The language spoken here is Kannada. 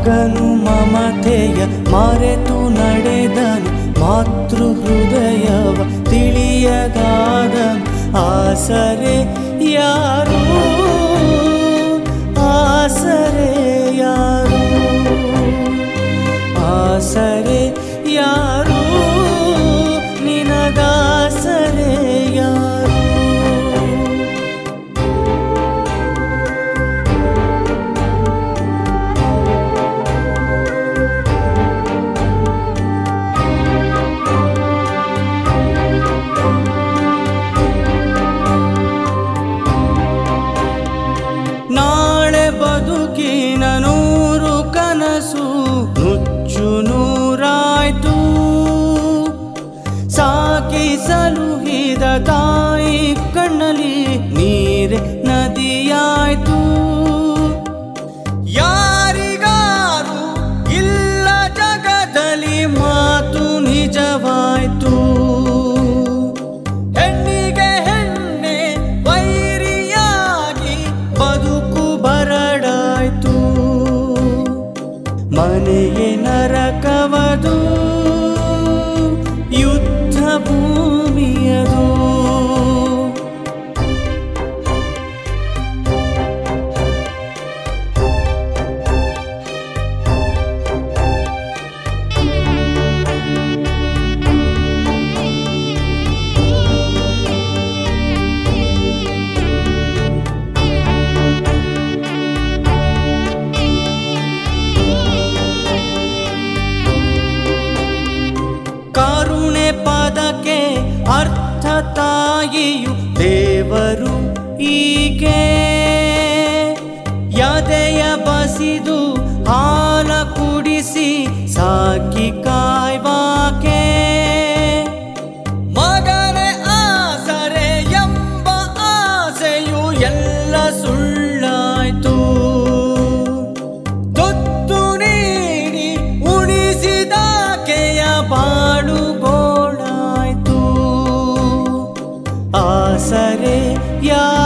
ಮಗನು ಮಮತೆಯ ಮರೆತು ನಡೆದನು ಮಾತೃ ಹೃದಯವ ತಿಳಿಯದಾದನು ಆಸರೆ ಯಾರು ಆಸರೆ ಯಾರು ಆಸರೆ ಯಾರು ನಿನಗಾಸರೆ ಯಾರು ನಾಳೆ ಬದುಕಿನ ನೂರು ಕನಸು ನುಚ್ಚು ನೂರಾಯ್ತು ಸಾಕಿ ಸಲುಹಿದ ತಾಯಿ ಕಣ್ಣಲ್ಲಿ ನೀರೆ ನದಿಯಾಯ್ತು ಯಾರಿಗಾರು ಇಲ್ಲ ಜಗದಲ್ಲಿ ಮಾತು ನಿಜವಾಯ್ತು ಹೆಣ್ಣಿಗೆ ಹೆಣ್ಣೆ ವೈರಿಯಾಗಿ ಬದುಕು ಬರಡಾಯ್ತು ಮನೆಯೇ ನರಕವದು ಯುದ್ಧ ಭೂಮಿಯದು ಕರುಣೆ ಪದಕ್ಕೆ ಅರ್ಥ ತಾಯಿಯು ದೇವರು ಈಕೆ ಯದೆಯ ಬಸಿದು ಹಾಲ ಕುಡಿಸಿ ಸಾಕಿ ಕಾಯ್ವಾಕೆ ಮಗನೇ ಆಸರೆ ಎಂಬ ಆಸೆಯು ಎಲ್ಲ ಸುಳ್ಳಾಯ್ತು ತುತ್ತು ನೀಡಿ ಉಣಿಸಿದಾಕೆಯ ಬಾಳು ಗೋಳಾಯ್ತು ಆಸರೆ ಯಾ